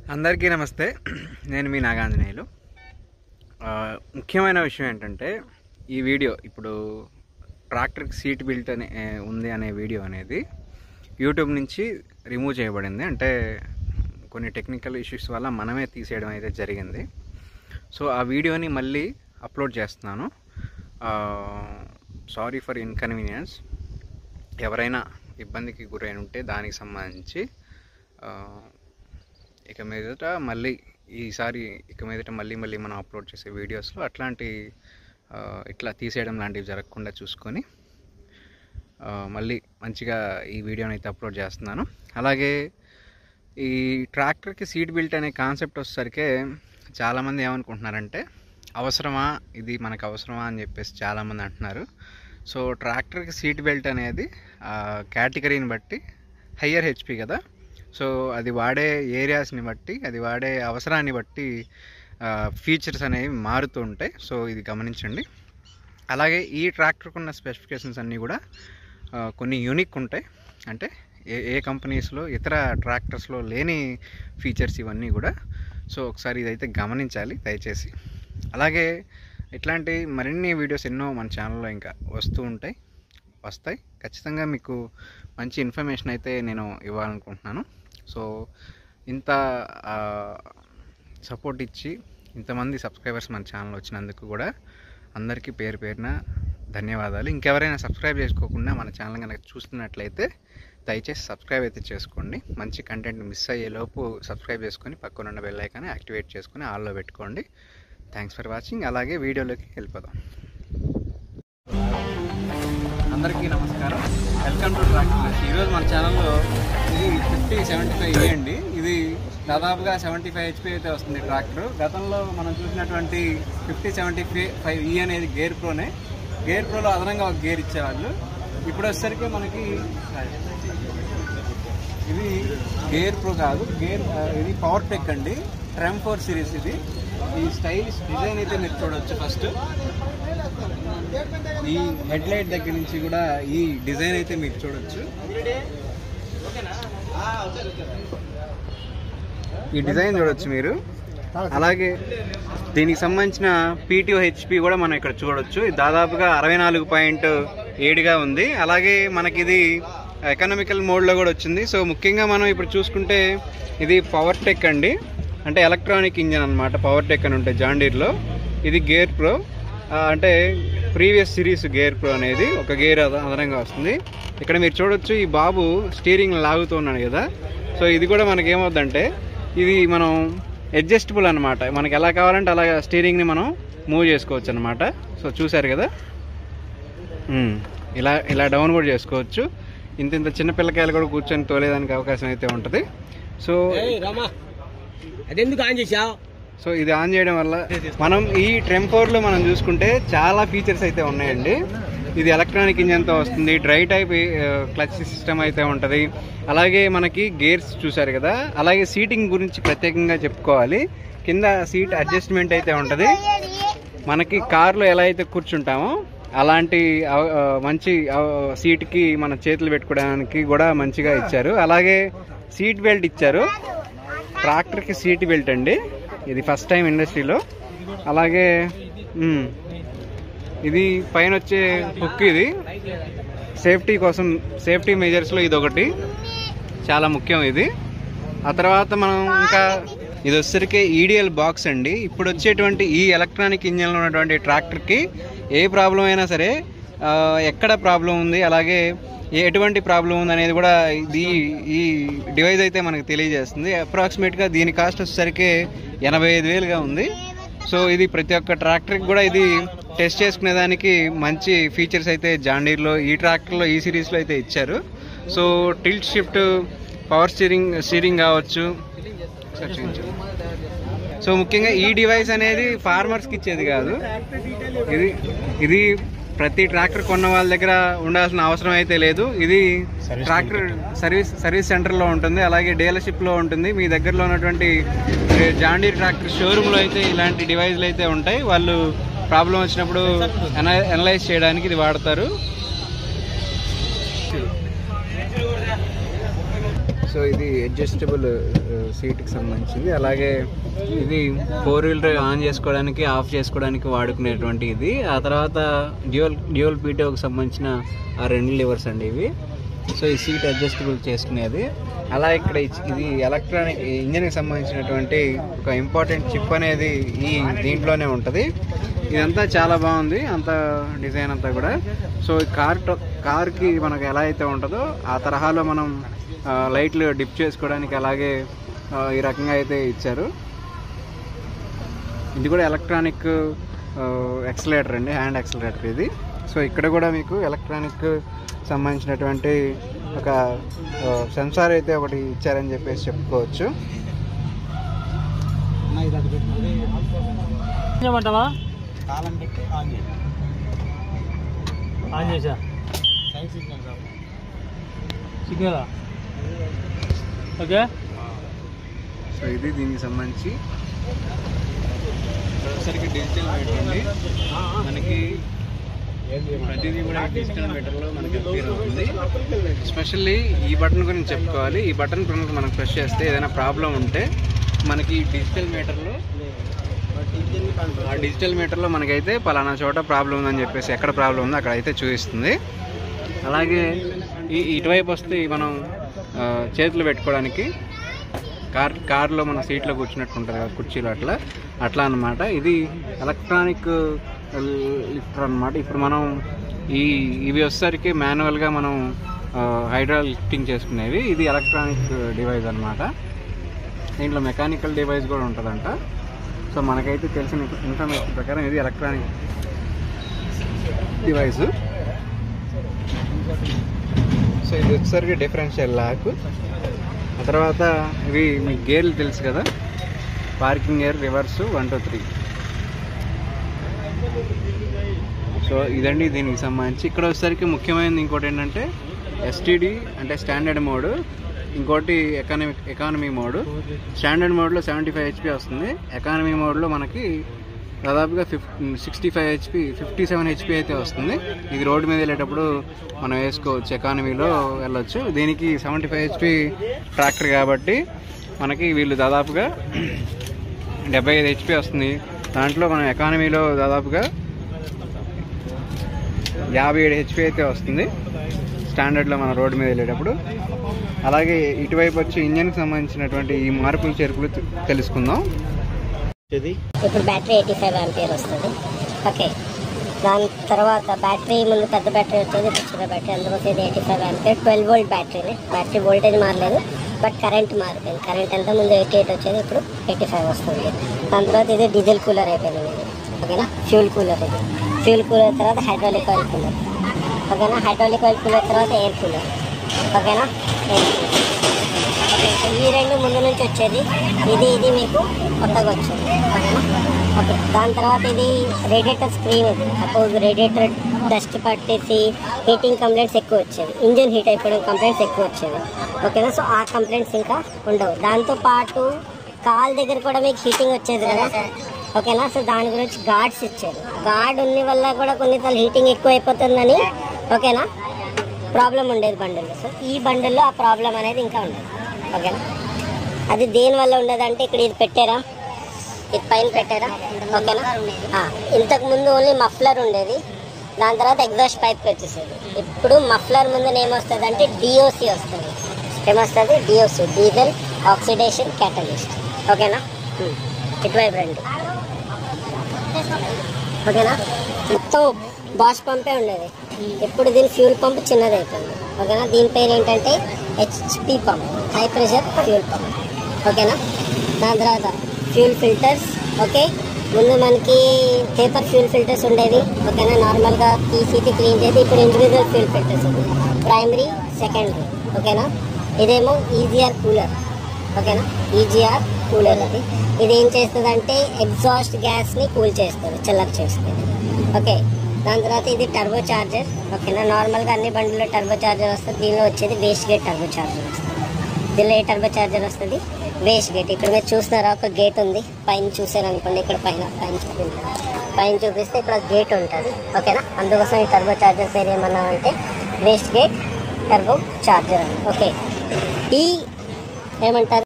అందరికీ నమస్తే నేను మీ నాగాంజనేయులు ఆ, ముఖ్యమైన విషయం ఏంటంటే ఈ వీడియో ఇప్పుడు ట్రాక్టర్కి సీట్ బిల్ట్ అనే ఏ, ఉంది అనే వీడియో అనేది యూట్యూబ్ నుంచి రిమూవ్ చేయబడింది అంటే కొన్ని టెక్నికల్ ఇష్యూస్ వల్ల మనమే తీసేయడం అయితే జరిగింది సో ఆ వీడియోని మళ్ళీ అప్లోడ్ చేస్తున్నాను సారీ ఫర్ ఇన్కన్వీనియన్స్ ఎవరైనా ఇబ్బందికి గురైన ఉంటే దానికి సంబంధించి ఆ, ఇక మీదట మళ్ళీ ఈసారి ఇక మీదట మళ్ళీ మళ్ళీ మనం అప్లోడ్ చేసే వీడియోస్లో అట్లాంటి ఆ, ఇట్లా తీసేయడం లాంటివి జరగకుండా చూసుకొని ఆ, మళ్ళీ మంచిగా ఈ వీడియోని అయితే అప్లోడ్ చేస్తున్నాను అలాగే ఈ ట్రాక్టర్కి సీట్ బెల్ట్ అనే కాన్సెప్ట్ వచ్చేసరికి చాలామంది ఏమనుకుంటున్నారంటే అవసరమా ఇది మనకు అవసరమా అని చెప్పేసి చాలామంది అంటున్నారు సో ట్రాక్టర్కి సీట్ బెల్ట్ అనేది కేటగిరీని బట్టి హయ్యర్ హెచ్పి కదా సో అది వాడే ఏరియాస్ని బట్టి అది వాడే అవసరాన్ని బట్టి ఫీచర్స్ అనేవి మారుతూ ఉంటాయి సో ఇది గమనించండి అలాగే ఈ ట్రాక్టర్కి ఉన్న స్పెసిఫికేషన్స్ అన్నీ కూడా ఆ, కొన్ని యూనిక్ ఉంటాయి అంటే ఏ ఏ కంపెనీస్లో ఇతర ట్రాక్టర్స్లో లేని ఫీచర్స్ ఇవన్నీ కూడా సో ఒకసారి ఇదైతే గమనించాలి దయచేసి అలాగే ఇట్లాంటి మరిన్ని వీడియోస్ ఎన్నో మన ఛానల్లో ఇంకా వస్తూ ఉంటాయి వస్తాయి ఖచ్చితంగా మీకు మంచి ఇన్ఫర్మేషన్ అయితే నేను ఇవ్వాలనుకుంటున్నాను సో ఇంత సపోర్ట్ ఇచ్చి ఇంతమంది సబ్స్క్రైబర్స్ మన ఛానల్ వచ్చినందుకు కూడా అందరికీ పేరు పేరున ధన్యవాదాలు ఇంకెవరైనా సబ్స్క్రైబ్ చేసుకోకుండా మన ఛానల్ కనుక చూస్తున్నట్లయితే దయచేసి సబ్స్క్రైబ్ అయితే చేసుకోండి మంచి కంటెంట్ మిస్ అయ్యే లోపు సబ్స్క్రైబ్ చేసుకొని పక్కన ఉన్న బెల్ ఐకాన్ యాక్టివేట్ చేసుకొని ఆల్లో పెట్టుకోండి థ్యాంక్స్ ఫర్ వాచింగ్ అలాగే వీడియోలోకి వెళ్ళిపోదాం అందరికీ నమస్కారం వెల్కమ్ టు ట్రాక్టర్ ఈరోజు మన ఛానల్లో ఇది ఫిఫ్టీ సెవెంటీ ఫైవ్ ఈ అండి ఇది దాదాపుగా సెవెంటీ ఫైవ్ హెచ్పి అయితే వస్తుంది ట్రాక్టర్ గతంలో మనం చూసినటువంటి ఫిఫ్టీ సెవెంటీ ఫైవ్ ఈ అనేది గేర్ ప్రోనే గేర్ ప్రోలో అదనంగా ఒక గేర్ ఇచ్చేవాళ్ళు ఇప్పుడు వచ్చేసరికి మనకి ఇది గేర్ ప్రో కాదు గేర్ ఆ, ఇది పవర్ టెక్ అండి ట్రెమ్ ఫోర్ సిరీస్ ఇది ఈ స్టైలిష్ డిజైన్ అయితే మీరు చూడొచ్చు ఫస్ట్ ఈ హెడ్ లైట్ దగ్గర నుంచి కూడా ఈ డిజైన్ అయితే మీరు చూడొచ్చు ఈ డిజైన్ చూడొచ్చు మీరు అలాగే దీనికి సంబంధించిన పీటీఓ హెచ్పి కూడా మనం ఇక్కడ చూడొచ్చు ఇది దాదాపుగా అరవై నాలుగు పాయింట్ ఏడుగా ఉంది అలాగే మనకి ఇది ఎకనామికల్ మోడ్లో కూడా వచ్చింది సో ముఖ్యంగా మనం ఇప్పుడు చూసుకుంటే ఇది పవర్ టెక్ అండి అంటే ఎలక్ట్రానిక్ ఇంజన్ అన్నమాట పవర్ టెక్ అని ఉంటాయి జాండీర్లో ఇది గేర్ ప్రో ఆ, అంటే ప్రీవియస్ సిరీస్ గేర్ ప్రో అనేది ఒక గేర్ అద- అదనంగా వస్తుంది ఇక్కడ మీరు చూడొచ్చు ఈ బాబు స్టీరింగ్ లాగుతూ ఉన్నాడు కదా సో ఇది కూడా మనకి ఏమవుద్దంటే ఇది మనం అడ్జస్టబుల్ అనమాట మనకి ఎలా కావాలంటే అలా స్టీరింగ్ని మనం మూవ్ చేసుకోవచ్చు అనమాట సో చూసారు కదా ఉమ్, ఇలా ఇలా డౌన్ కూడా చేసుకోవచ్చు ఇంత ఇంత చిన్న పిల్లకాయలు కూడా కూర్చొని తోలేదానికి అవకాశం అయితే ఉంటుంది సో రామా అదెందుకు ఆన్ చేశావు సో ఇది ఆన్ చేయడం వల్ల మనం ఈ ట్రెంఫోర్లో మనం చూసుకుంటే చాలా ఫీచర్స్ అయితే ఉన్నాయండి ఇది ఎలక్ట్రానిక్ ఇంజన్తో వస్తుంది డ్రై టైప్ క్లచ్ సిస్టమ్ అయితే ఉంటుంది అలాగే మనకి గేర్స్ చూసారు కదా అలాగే సీటింగ్ గురించి ప్రత్యేకంగా చెప్పుకోవాలి కింద సీట్ అడ్జస్ట్మెంట్ అయితే ఉంటుంది మనకి కార్లో ఎలా అయితే కూర్చుంటామో అలాంటి అవ- ఆ, మంచి అవ- సీట్కి మన చేతులు పెట్టుకోవడానికి కూడా మంచిగా ఇచ్చారు అలాగే సీట్ బెల్ట్ ఇచ్చారు ట్రాక్టర్కి సీట్ బెల్ట్ అండి ఇది ఫస్ట్ టైం ఇండస్ట్రీలో అలాగే మ్, ఇది పైన వచ్చే హుక్ ఇది సేఫ్టీ కోసం సేఫ్టీ మెజర్స్లో ఇది ఒకటి చాలా ముఖ్యం ఇది ఆ తర్వాత మనం ఇంకా ఇది వచ్చేసరికి ఈడిఎల్ బాక్స్ అండి ఇప్పుడు వచ్చేటువంటి ఈ ఎలక్ట్రానిక్ ఇంజన్లో ఉన్నటువంటి ట్రాక్టర్కి ఏ ప్రాబ్లం అయినా సరే ఆ, ఎక్కడ ప్రాబ్లం ఉంది అలాగే ఏ- ఎటువంటి ప్రాబ్లం ఉంది అనేది కూడా ఇది ఈ డివైస్ అయితే మనకు తెలియజేస్తుంది అప్రాక్సిమేట్గా దీని కాస్ట్ వచ్చేసరికి ఎనభై ఐదు వేలుగా ఉంది సో ఇది ప్రతి ఒక్క ట్రాక్టర్కి కూడా ఇది టెస్ట్ చేసుకునే దానికి మంచి ఫీచర్స్ అయితే జాండీర్లో ఈ ట్రాక్టర్లో ఈ సిరీస్లో అయితే ఇచ్చారు so tilt shift power steering steering కావచ్చు ఒకసారి చూపించు. సో ముఖ్యంగా ఈ డివైస్ అనేది ఫార్మర్స్కి ఇచ్చేది కాదు ఇది ఇది ప్రతి ట్రాక్టర్ కొన్న వాళ్ళ దగ్గర ఉండాల్సిన అవసరం అయితే లేదు ఇది ట్రాక్టర్ సర్వీస్ సర్వీస్ సెంటర్లో ఉంటుంది అలాగే డీలర్షిప్లో ఉంటుంది మీ దగ్గరలో ఉన్నటువంటి జాండీ ట్రాక్టర్ షోరూంలో అయితే ఇలాంటి డివైస్లు అయితే ఉంటాయి వాళ్ళు ప్రాబ్లం వచ్చినప్పుడు అనలైజ్ చేయడానికి ఇది వాడతారు సో ఇది అడ్జస్టబుల్ సీట్కి సంబంధించింది అలాగే ఇది ఫోర్ వీల్ డ్రైవ్ ఆన్ చేసుకోవడానికి ఆఫ్ చేసుకోవడానికి వాడుకునేటువంటి ఇది ఆ తర్వాత డ్యూయల్ డ్యూయల్ పీటీఓకి సంబంధించిన ఆ రెండు లివర్స్ అండి ఇవి సో ఈ సీట్ అడ్జస్టబుల్ చేసుకునేది అలా ఇక్కడ ఇచ్- ఇది ఎలక్ట్రానిక్ ఇంజన్కి సంబంధించినటువంటి ఒక ఇంపార్టెంట్ చిప్ అనేది ఈ దీంట్లోనే ఉంటుంది ఇదంతా చాలా బాగుంది అంత డిజైన్ అంతా కూడా సో ఈ కార్ ట- కార్కి మనకు ఎలా అయితే ఉంటుందో ఆ తరహాలో మనం ఆ, లైట్లు డిప్ చేసుకోవడానికి అలాగే ఆ, ఈ రకంగా అయితే ఇచ్చారు ఇది కూడా ఎలక్ట్రానిక్ ఎక్సలేటర్ అండి హ్యాండ్ ఎక్సలేటర్ ఇది సో ఇక్కడ కూడా మీకు ఎలక్ట్రానిక్ సంబంధించినటువంటి ఒక సెన్సార్ అయితే ఒకటి ఇచ్చారని చెప్పేసి చెప్పుకోవచ్చు చేయమంటావా తాళం పెట్టి ఆన్ చేయి ఆన్ చేసా సైడ్ సిగ్నల్ రావు సిగ్నల్ ఓకే సో ఇది దీనికి సంబంధించి ఒకసారికి డిజిటల్ మీటర్ అండి మనకి ప్రతిదీ కూడా డిజిటల్ మీటర్లో మనకి అపీర్ అవుతుంది ఎస్పెషల్లీ ఈ బటన్ గురించి చెప్పుకోవాలి ఈ బటన్ కనుక మనం ప్రెస్ చేస్తే ఏదైనా ప్రాబ్లం ఉంటే మనకి డిజిటల్ మీటర్లో ఆ డిజిటల్ మీటర్లో మనకైతే పలానా చోట ప్రాబ్లం ఉందని చెప్పేసి ఎక్కడ ప్రాబ్లం ఉందో అక్కడ అయితే చూపిస్తుంది అలాగే ఈ ఇటువైపు వస్తే మనం ఆ, చేతులు పెట్టుకోవడానికి కార్ కార్లో మన సీట్లో కూర్చున్నట్టు ఉంటుంది కదా కుర్చీలో అట్లా అట్లా అన్నమాట ఇది ఎలక్ట్రానిక్ లిఫ్టర్ అన్నమాట ఇప్పుడు మనం ఈ ఇవి వచ్చేసరికి మాన్యువల్గా మనం హైడ్రాల్ లిఫ్టింగ్ చేసుకునేవి ఇది ఎలక్ట్రానిక్ డివైస్ అన్నమాట దీంట్లో మెకానికల్ డివైస్ కూడా ఉంటుందంట సో మనకైతే తెలిసిన ఇన్ఫర్మేషన్ ప్రకారం ఇది ఎలక్ట్రానిక్ డివైస్ సో ఇది వచ్చేసరికి డిఫరెన్షియల్ లాక్ ఆ తర్వాత ఇవి మీ గేర్లు తెలుసు కదా parking gear reverse one two three so ఇదండి దీనికి సంబంధించి ఇక్కడ వచ్చేసరికి ముఖ్యమైనది ఇంకోటి ఏంటంటే ఎస్టీడీ అంటే స్టాండర్డ్ మోడ్ ఇంకోటి ఎకానమీ ఎకానమీ మోడ్ స్టాండర్డ్ మోడ్లో సెవెంటీ ఫైవ్ హెచ్పి వస్తుంది ఎకానమీ మోడ్లో మనకి దాదాపుగా ఫిఫ్ sixty five HP fifty seven HP అయితే వస్తుంది ఇది రోడ్డు మీద వెళ్ళేటప్పుడు మనం వేసుకోవచ్చు ఎకానమీలో వెళ్ళొచ్చు దీనికి సెవెంటీ ఫైవ్ హెచ్పి ట్రాక్టర్ కాబట్టి మనకి వీళ్ళు దాదాపుగా డెబ్బై ఐదు హెచ్పి వస్తుంది దాంట్లో మనం ఎకానమీలో దాదాపుగా యాభై ఏడు హెచ్పి అయితే వస్తుంది స్టాండర్డ్లో మన రోడ్డు మీద వెళ్ళేటప్పుడు అలాగే ఇటువైపు వచ్చి ఇంజన్కి సంబంధించినటువంటి ఈ మార్పులు చేర్పులు తె- తెలుసుకుందాం ఇది ఇప్పుడు బ్యాటరీ ఎయిటీ ఫైవ్ ఆంపియర్ వస్తుంది ఓకే దాని తర్వాత బ్యాటరీ ముందు పెద్ద బ్యాటరీ వచ్చేది ఇప్పుడు చిన్న బ్యాటరీ అందుకోసం ఇది eighty five ampere twelve volt బ్యాటరీని బ్యాటరీ వోల్టేజ్ మారలేదు బట్ కరెంట్ మారిపోయింది కరెంట్ ఎంత ముందు ఎయిటీ ఎయిట్ వచ్చేది ఇప్పుడు ఎయిటీ ఫైవ్ వస్తుంది దాని తర్వాత ఇది డీజిల్ కూలర్ అయిపోయింది ఇది ఓకేనా ఫ్యూల్ కూలర్ ఇది ఫ్యూల్ కూలర్ తర్వాత హైడ్రాలిక్ ఆయిల్ కూలర్ ఓకేనా హైడ్రాలిక్ ఆయిల్ కూలర్ తర్వాత ఎయిర్ కూలర్ ఓకేనా ఎయిర్ కూలర్ ఓకే సో ఈ రెండు ముందు నుంచి వచ్చేది ఇది ఇది మీకు కొత్తగా వచ్చింది ఓకేనా ఓకే దాని తర్వాత ఇది రేడియేటర్ స్క్రీన్ ఇది సపోజ్ రేడియేటర్ డస్ట్ పట్టేసి హీటింగ్ కంప్లైంట్స్ ఎక్కువ వచ్చేది ఇంజిన్ హీట్ అయిపోవడం కంప్లైంట్స్ ఎక్కువ వచ్చేది ఓకేనా సో ఆ కంప్లైంట్స్ ఇంకా ఉండవు దాంతో పాటు కాల్ దగ్గర కూడా మీకు హీటింగ్ వచ్చేది కదా ఓకేనా సో దాని గురించి గార్డ్స్ ఇచ్చారు గార్డ్ ఉన్న వల్ల కూడా కొన్నిసార్లు హీటింగ్ ఎక్కువ అయిపోతుందని ఓకేనా ప్రాబ్లం ఉండేది బండిల్లో సో ఈ బండిల్లో ఆ ప్రాబ్లం అనేది ఇంకా ఉండదు ఓకేనా అది దేని వల్ల ఉండదంటే ఇక్కడ ఇది పెట్టారా ఇది పైన పెట్టారా ఓకేనా ఆ, ఇంతకు ముందు ఓన్లీ మఫ్లర్ ఉండేది దాని తర్వాత ఎగ్జాస్ట్ పైప్ వచ్చేసేది ఇప్పుడు మఫ్లర్ ముందు ఏమొస్తుంది అంటే డిఓసి వస్తుంది ఏమొస్తుంది డిఓసి డీజిల్ ఆక్సిడేషన్ క్యాటలిస్ట్ ఓకేనా ఉమ్. ఇటువైపు రండి ఓకేనా మొత్తం బాష్ పంపే ఉండేది ఇప్పుడు దీని ఫ్యూల్ పంప్ చిన్నది అయిపోయింది ఓకేనా దీని పేరు ఏంటంటే HP pump high pressure fuel pump ఓకేనా దాని తర్వాత ఫ్యూల్ ఫిల్టర్స్ ఓకే ముందు మనకి పేపర్ ఫ్యూల్ ఫిల్టర్స్ ఉండేవి ఓకేనా నార్మల్గా పీసీటీ క్లీన్ చేసి ఇప్పుడు ఇండివిజువల్ ఫ్యూల్ ఫిల్టర్స్ ఉంది ప్రైమరీ సెకండరీ ఓకేనా ఇదేమో ఈజీఆర్ కూలర్ ఓకేనా ఈజీఆర్ కూలర్ అది ఇది ఏం చేస్తుంది అంటే ఎగ్జాస్ట్ గ్యాస్ని కూల్ చేస్తుంది చల్లగా చేస్తుంది ఓకే దాని తర్వాత ఇది టర్బో చార్జర్ ఓకేనా నార్మల్గా అన్ని బండ్లలో టర్బో చార్జర్ వస్తుంది దీనిలో వచ్చేది వేస్ట్ గేట్ టర్బో చార్జర్ వస్తుంది దీనిలో ఏ టర్బో చార్జర్ వస్తుంది వేస్ట్ గేట్ ఇక్కడ మీరు చూస్తున్నారా ఒక గేట్ ఉంది పైన చూసారు అనుకోండి ఇక్కడ పైన పైన చూపింది పైన చూపిస్తే ఇక్కడ గేట్ ఉంటుంది ఓకేనా అందుకోసం ఈ టర్బో చార్జర్ పేరు ఏమన్నా అంటే వేస్ట్ గేట్ టర్బో చార్జర్ అని ఓకే ఈ ఏమంటారు